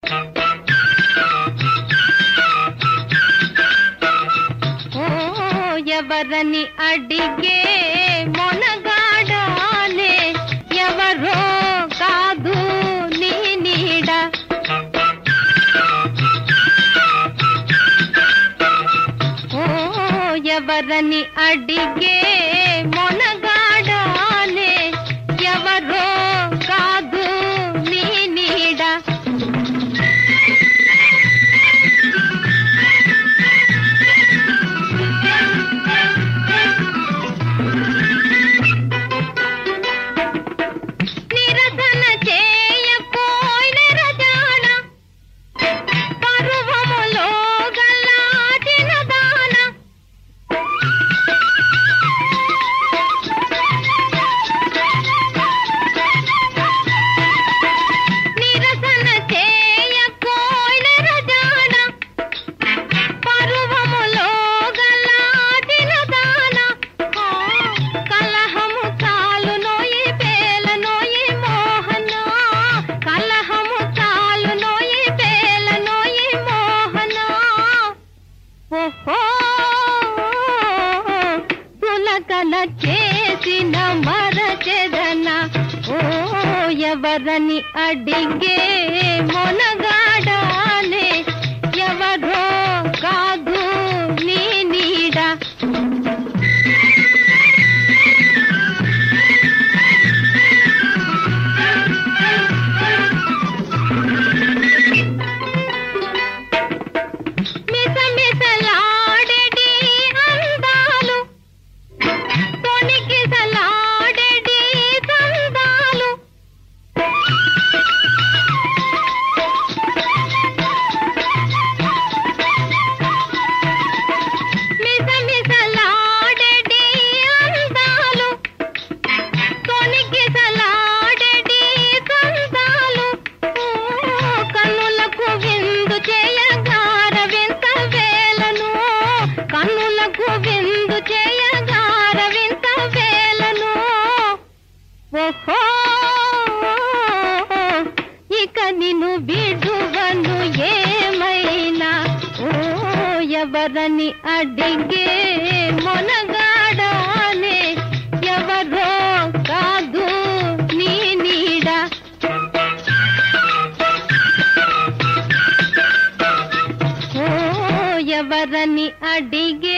ఓ ఎవరని అడిగే మొనగాడానే ఎవరో కాదు నీ నీడ ఓ ఎవరని అడిగే మొనగాడానే ఎవరో కాదు నీ నీడ నిరసన చేయపోయిన రజాన పర్వములో గల్లాటిన దాన నిరసన చేయపోయిన రజాన పర్వములో గల్లాటిన దాన ఆ, కలహము చాలు నోయి పేల నోయి మోహన కలహము చాలు నోయి పేల నోయి మోహన ఓహో పులకల చేసిన మరచెదన ఓ ఎవరని అడిగే మొనగాడానే ఎవరో కాదు నీ నీడ మిసమిసలాడెడి అందాలు తొణికిసలాడెడి సందాలు మిసమిసలాడెడి అందాలు తొణికిసలాడెడి సందాలు ఓ, కన్నులకు విందు చేయగార వింత వేలను కన్నులకు విందు చేయగార వింత వేలను ఓహో ఇక నిన్ను విడువను ఏమైనా ఓ ఎవరని అడిగే మొనగాడానే ఎవరో కాదు నీ నీడ ఓ ఎవరని అడిగే